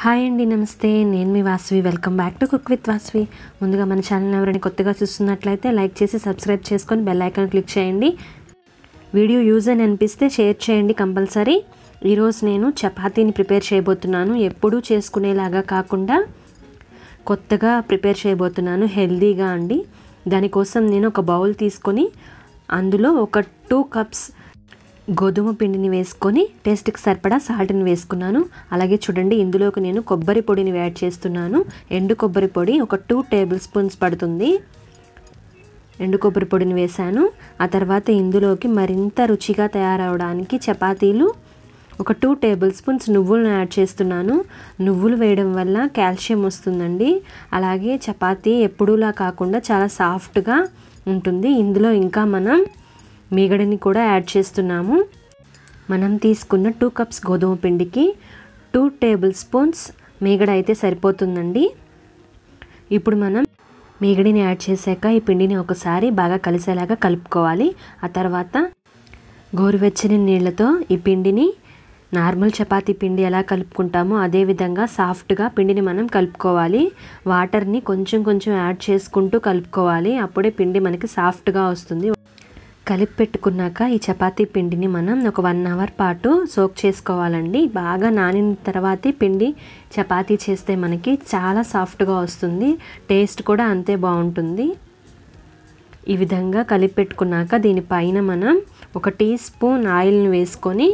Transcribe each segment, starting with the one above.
hi అండి నమస్తే నేను మీ Vasavi welcome back to cook with Vasavi ముందుగా మన ఛానల్ ఎవరైనా కొత్తగా చూస్తున్నట్లయితే లైక్ చేసి సబ్స్క్రైబ్ చేసుకొని బెల్ ఐకాన్ క్లిక్ చేయండి వీడియో యూజ్ అని అనిపిస్తే షేర్ చేయండి కంపల్సరీ ఈరోజు నేను చపాతీని ప్రిపేర్ చేయబోతున్నాను ఎప్పుడూ చేసుకునేలాగా కాకుండా కొత్తగా ప్రిపేర్ చేయబోతున్నాను హెల్దీగా అండి దానికోసం నేను ఒక బౌల్ తీసుకొని అందులో ఒక టూ కప్స్ గోధుమ పిండిని వేసుకొని టేస్ట్కి సరిపడా సాల్ట్ని వేసుకున్నాను అలాగే చూడండి ఇందులోకి నేను కొబ్బరి పొడిని యాడ్ చేస్తున్నాను ఎండు కొబ్బరి పొడి ఒక టూ టేబుల్ స్పూన్స్ పడుతుంది ఎండు కొబ్బరి పొడిని వేశాను ఆ తర్వాత ఇందులోకి మరింత రుచిగా తయారవడానికి చపాతీలు ఒక టూ టేబుల్ స్పూన్స్ నువ్వులను యాడ్ చేస్తున్నాను నువ్వులు వేయడం వల్ల కాల్షియం వస్తుందండి అలాగే చపాతీ ఎప్పుడూలా కాకుండా చాలా సాఫ్ట్గా ఉంటుంది ఇందులో ఇంకా మనం మీగడని కూడా యాడ్ చేస్తున్నాము మనం తీసుకున్న టూ కప్స్ గోధుమ పిండికి టూ టేబుల్ స్పూన్స్ మీగడ అయితే సరిపోతుందండి ఇప్పుడు మనం మీగడిని యాడ్ చేశాక ఈ పిండిని ఒకసారి బాగా కలిసేలాగా కలుపుకోవాలి ఆ తర్వాత గోరువెచ్చని నీళ్ళతో ఈ పిండిని నార్మల్ చపాతీ పిండి ఎలా కలుపుకుంటామో అదే విధంగా సాఫ్ట్గా పిండిని మనం కలుపుకోవాలి వాటర్ని కొంచెం కొంచెం యాడ్ చేసుకుంటూ కలుపుకోవాలి అప్పుడే పిండి మనకి సాఫ్ట్గా వస్తుంది కలిపి పెట్టుకున్నాక ఈ చపాతీ పిండిని మనం ఒక వన్ అవర్ పాటు సోక్ చేసుకోవాలండి బాగా నానిన తర్వాతే పిండి చపాతీ చేస్తే మనకి చాలా సాఫ్ట్గా వస్తుంది టేస్ట్ కూడా అంతే బాగుంటుంది ఈ విధంగా కలిపి పెట్టుకున్నాక దీనిపైన మనం ఒక టీ స్పూన్ ఆయిల్ని వేసుకొని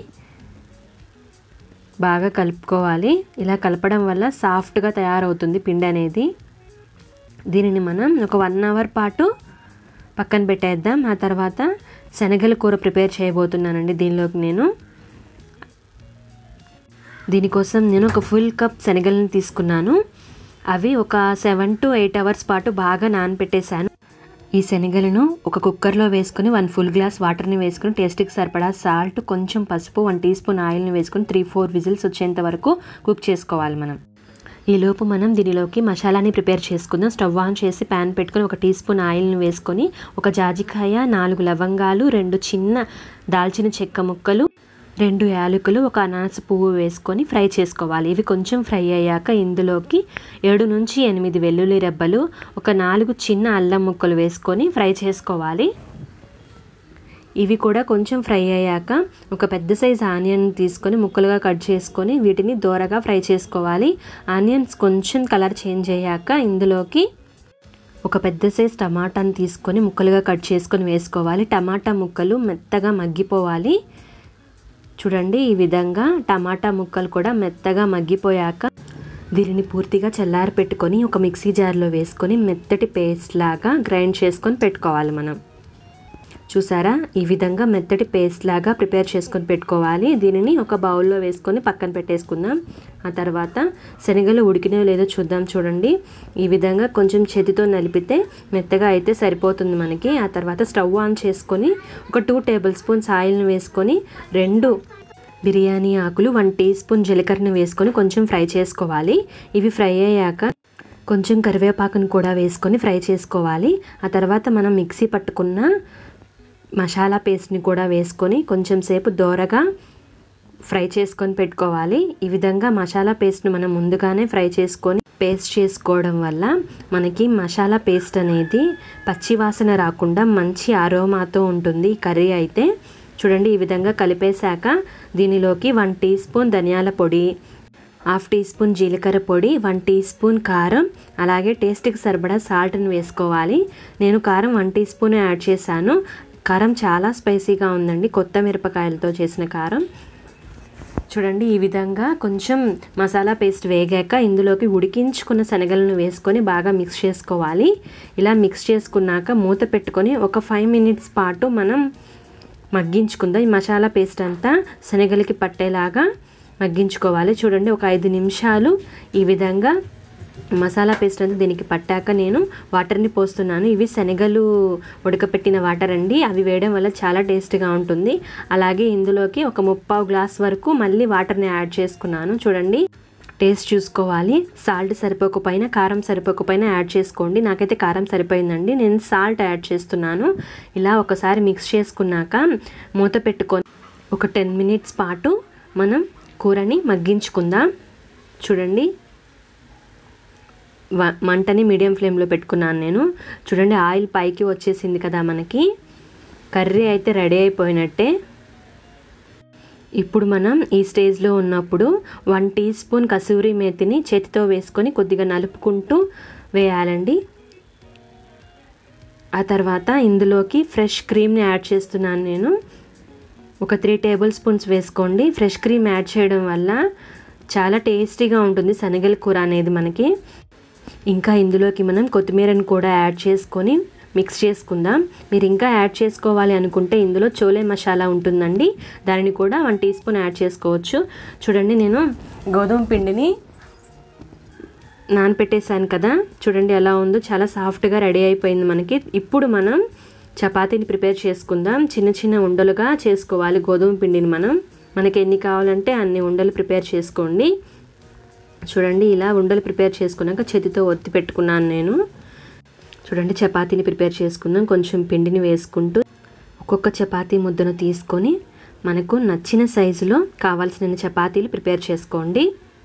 బాగా కలుపుకోవాలి ఇలా కలపడం వల్ల సాఫ్ట్గా తయారవుతుంది పిండి అనేది దీనిని మనం ఒక వన్ అవర్ పాటు పక్కన పెట్టేద్దాం ఆ తర్వాత శనగల కూర ప్రిపేర్ చేయబోతున్నానండి దీనిలోకి నేను దీనికోసం నేను ఒక ఫుల్ కప్ శనగలను తీసుకున్నాను అవి ఒక సెవెన్ టు ఎయిట్ అవర్స్ పాటు బాగా నానపెట్టేశాను ఈ శనగలను ఒక కుక్కర్లో వేసుకొని వన్ ఫుల్ గ్లాస్ వాటర్ని వేసుకొని టేస్ట్కి సరిపడా సాల్ట్ కొంచెం పసుపు వన్ టీ స్పూన్ ఆయిల్ని వేసుకొని త్రీ ఫోర్ విజిల్స్ వచ్చేంత వరకు కుక్ చేసుకోవాలి మనం ఈలోపు మనం దీనిలోకి మసాలాని ప్రిపేర్ చేసుకుందాం స్టవ్ ఆన్ చేసి ప్యాన్ పెట్టుకొని ఒక టీ స్పూన్ ఆయిల్ని వేసుకొని ఒక జాజికాయ నాలుగు లవంగాలు రెండు చిన్న దాల్చిన చెక్క ముక్కలు రెండు యాలకులు ఒక అనాస పువ్వు వేసుకొని ఫ్రై చేసుకోవాలి ఇవి కొంచెం ఫ్రై అయ్యాక ఇందులోకి ఏడు నుంచి ఎనిమిది వెల్లుల్లి రెబ్బలు ఒక నాలుగు చిన్న అల్లం ముక్కలు వేసుకొని ఫ్రై చేసుకోవాలి ఇవి కూడా కొంచెం ఫ్రై అయ్యాక ఒక పెద్ద సైజ్ ఆనియన్ తీసుకొని ముక్కలుగా కట్ చేసుకొని వీటిని దూరగా ఫ్రై చేసుకోవాలి ఆనియన్స్ కొంచెం కలర్ చేంజ్ అయ్యాక ఇందులోకి ఒక పెద్ద సైజ్ టమాటాని తీసుకొని ముక్కలుగా కట్ చేసుకొని వేసుకోవాలి టమాటా ముక్కలు మెత్తగా మగ్గిపోవాలి చూడండి ఈ విధంగా టమాటా ముక్కలు కూడా మెత్తగా మగ్గిపోయాక దీనిని పూర్తిగా చల్లారి పెట్టుకొని ఒక మిక్సీ జార్లో వేసుకొని మెత్తటి పేస్ట్ లాగా గ్రైండ్ చేసుకొని పెట్టుకోవాలి మనం చూసారా ఈ విధంగా మెత్తటి పేస్ట్ లాగా ప్రిపేర్ చేసుకొని పెట్టుకోవాలి దీనిని ఒక బౌల్లో వేసుకొని పక్కన పెట్టేసుకుందాం ఆ తర్వాత శనగలు ఉడికినో లేదో చూద్దాం చూడండి ఈ విధంగా కొంచెం చేతితో నలిపితే మెత్తగా అయితే సరిపోతుంది మనకి ఆ తర్వాత స్టవ్ ఆన్ చేసుకొని ఒక టూ టేబుల్ స్పూన్స్ ఆయిల్ని వేసుకొని రెండు బిర్యానీ ఆకులు వన్ టీ స్పూన్ జీలకర్రని వేసుకొని కొంచెం ఫ్రై చేసుకోవాలి ఇవి ఫ్రై అయ్యాక కొంచెం కరివేపాకును కూడా వేసుకొని ఫ్రై చేసుకోవాలి ఆ తర్వాత మనం మిక్సీ పట్టుకున్న మసాలా పేస్ట్ని కూడా వేసుకొని కొంచెం సేపు దోరగా ఫ్రై చేసుకొని పెట్టుకోవాలి ఈ విధంగా మసాలా పేస్ట్ని మనం ముందుగానే ఫ్రై చేసుకొని పేస్ట్ చేసుకోవడం వల్ల మనకి మసాలా పేస్ట్ అనేది పచ్చి వాసన రాకుండా మంచి అరోమాతో ఉంటుంది కర్రీ అయితే చూడండి ఈ విధంగా కలిపేశాక దీనిలోకి వన్ టీ స్పూన్ ధనియాల పొడి హాఫ్ టీ స్పూన్ జీలకర్ర పొడి వన్ టీ స్పూన్ కారం అలాగే టేస్ట్కి సరిపడా సాల్ట్ని వేసుకోవాలి నేను కారం వన్ టీ స్పూన్ యాడ్ చేశాను కారం చాలా స్పైసీగా ఉందండి కొత్త మిరపకాయలతో చేసిన కారం చూడండి ఈ విధంగా కొంచెం మసాలా పేస్ట్ వేగాక ఇందులోకి ఉడికించుకున్న శనగలను వేసుకొని బాగా మిక్స్ చేసుకోవాలి ఇలా మిక్స్ చేసుకున్నాక మూత పెట్టుకొని ఒక ఫైవ్ మినిట్స్ పాటు మనం మగ్గించుకుందాం ఈ మసాలా పేస్ట్ అంతా శనగలకి పట్టేలాగా మగ్గించుకోవాలి చూడండి ఒక ఐదు నిమిషాలు ఈ విధంగా మసాలా పేస్ట్ అంతా దీనికి పట్టాక నేను వాటర్ని పోస్తున్నాను ఇవి శనగలు ఉడకపెట్టిన వాటర్ అండి అవి వేయడం వల్ల చాలా టేస్ట్గా ఉంటుంది అలాగే ఇందులోకి ఒక ముప్పావు గ్లాస్ వరకు మళ్ళీ వాటర్ని యాడ్ చేసుకున్నాను చూడండి టేస్ట్ చూసుకోవాలి సాల్ట్ సరిపోకపోయినా కారం సరిపోకపోయినా యాడ్ చేసుకోండి నాకైతే కారం సరిపోయిందండి నేను సాల్ట్ యాడ్ చేస్తున్నాను ఇలా ఒకసారి మిక్స్ చేసుకున్నాక మూత పెట్టుకొని ఒక టెన్ మినిట్స్ పాటు మనం కూరని మగ్గించుకుందాం చూడండి వ- మంటని మీడియం ఫ్లేమ్లో పెట్టుకున్నాను నేను చూడండి ఆయిల్ పైకి వచ్చేసింది కదా మనకి కర్రీ అయితే రెడీ అయిపోయినట్టే ఇప్పుడు మనం ఈ స్టేజ్లో ఉన్నప్పుడు వన్ టీ స్పూన్ కసూరి మేతిని చేతితో వేసుకొని కొద్దిగా నలుపుకుంటూ వేయాలండి ఆ తర్వాత ఇందులోకి ఫ్రెష్ క్రీమ్ని యాడ్ చేస్తున్నాను నేను ఒక త్రీ టేబుల్ స్పూన్స్ వేసుకోండి ఫ్రెష్ క్రీమ్ యాడ్ చేయడం వల్ల చాలా టేస్టీగా ఉంటుంది శనగల కూర అనేది మనకి ఇంకా ఇందులోకి మనం కొత్తిమీరని కూడా యాడ్ చేసుకొని మిక్స్ చేసుకుందాం మీరు ఇంకా యాడ్ చేసుకోవాలి అనుకుంటే ఇందులో చోలే మసాలా ఉంటుందండి దానిని కూడా వన్ టీ స్పూన్ యాడ్ చేసుకోవచ్చు చూడండి నేను గోధుమ పిండిని నానపెట్టేశాను కదా చూడండి ఎలా ఉందో చాలా సాఫ్ట్గా రెడీ అయిపోయింది మనకి ఇప్పుడు మనం చపాతీని ప్రిపేర్ చేసుకుందాం చిన్న చిన్న ఉండలుగా చేసుకోవాలి గోధుమ పిండిని మనం మనకి ఎన్ని కావాలంటే అన్ని ఉండలు ప్రిపేర్ చేసుకోండి చూడండి ఇలా ఉండలు ప్రిపేర్ చేసుకున్నాక చేతితో ఒత్తి పెట్టుకున్నాను నేను చూడండి చపాతీని ప్రిపేర్ చేసుకుందాం కొంచెం పిండిని వేసుకుంటూ ఒక్కొక్క చపాతీ ముద్దను తీసుకొని మనకు నచ్చిన సైజులో కావాల్సిన చపాతీలు ప్రిపేర్ చేసుకోండి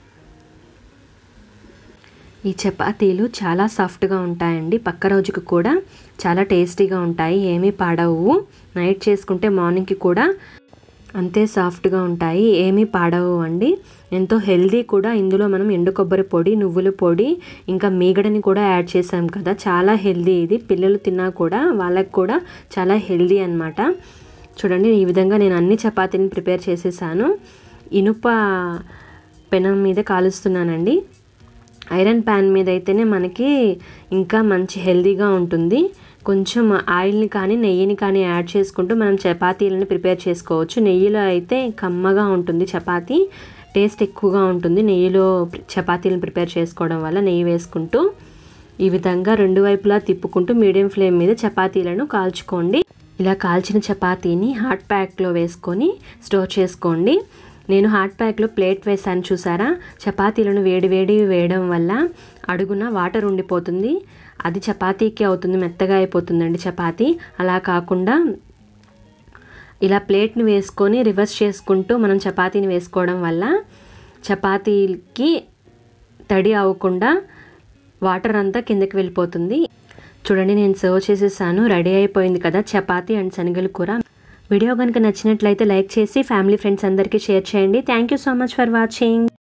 ఈ చపాతీలు చాలా సాఫ్ట్గా ఉంటాయండి పక్క రోజుకి కూడా చాలా టేస్టీగా ఉంటాయి ఏమీ పాడవు నైట్ చేసుకుంటే మార్నింగ్కి కూడా అంతే సాఫ్ట్గా ఉంటాయి ఏమీ పాడవు అండి ఎంతో హెల్దీ కూడా ఇందులో మనం ఎండు కొబ్బరి పొడి నువ్వుల పొడి ఇంకా మీగడని కూడా యాడ్ చేసాం కదా చాలా హెల్దీ ఇది పిల్లలు తిన్నా కూడా వాళ్ళకి కూడా చాలా హెల్దీ అన్నమాట చూడండి ఈ విధంగా నేను అన్ని చపాతీని ప్రిపేర్ చేసేసాను ఇనుప పెనం మీద కాలుస్తున్నానండి ఐరన్ ప్యాన్ మీద అయితేనే మనకి ఇంకా మంచి హెల్దీగా ఉంటుంది కొంచెం ఆయిల్ని కానీ నెయ్యిని కానీ యాడ్ చేసుకుంటూ మనం చపాతీలను ప్రిపేర్ చేసుకోవచ్చు నెయ్యిలో అయితే కమ్మగా ఉంటుంది చపాతీ టేస్ట్ ఎక్కువగా ఉంటుంది నెయ్యిలో చపాతీలను ప్రిపేర్ చేసుకోవడం వల్ల నెయ్యి వేసుకుంటూ ఈ విధంగా రెండు వైపులా తిప్పుకుంటూ మీడియం ఫ్లేమ్ మీద చపాతీలను కాల్చుకోండి ఇలా కాల్చిన చపాతీని హాట్ ప్యాక్లో వేసుకొని స్టోర్ చేసుకోండి నేను హాట్ ప్యాక్లో ప్లేట్ వేసాను చూసారా చపాతీలను వేడి వేడి వేయడం వల్ల అడుగున వాటర్ ఉండిపోతుంది అది చపాతీకి అవుతుంది మెత్తగా అయిపోతుందండి చపాతీ అలా కాకుండా ఇలా ప్లేట్ని వేసుకొని రివర్స్ చేసుకుంటూ మనం చపాతీని వేసుకోవడం వల్ల చపాతీకి తడి అవ్వకుండా వాటర్ అంతా కిందకి వెళ్ళిపోతుంది చూడండి నేను సర్వ్ చేసేసాను రెడీ అయిపోయింది కదా చపాతీ అండ్ శనగల కూర వీడియో కనుక నచ్చినట్లయితే లైక్ చేసి ఫ్యామిలీ ఫ్రెండ్స్ అందరికీ షేర్ చేయండి thank you so much for watching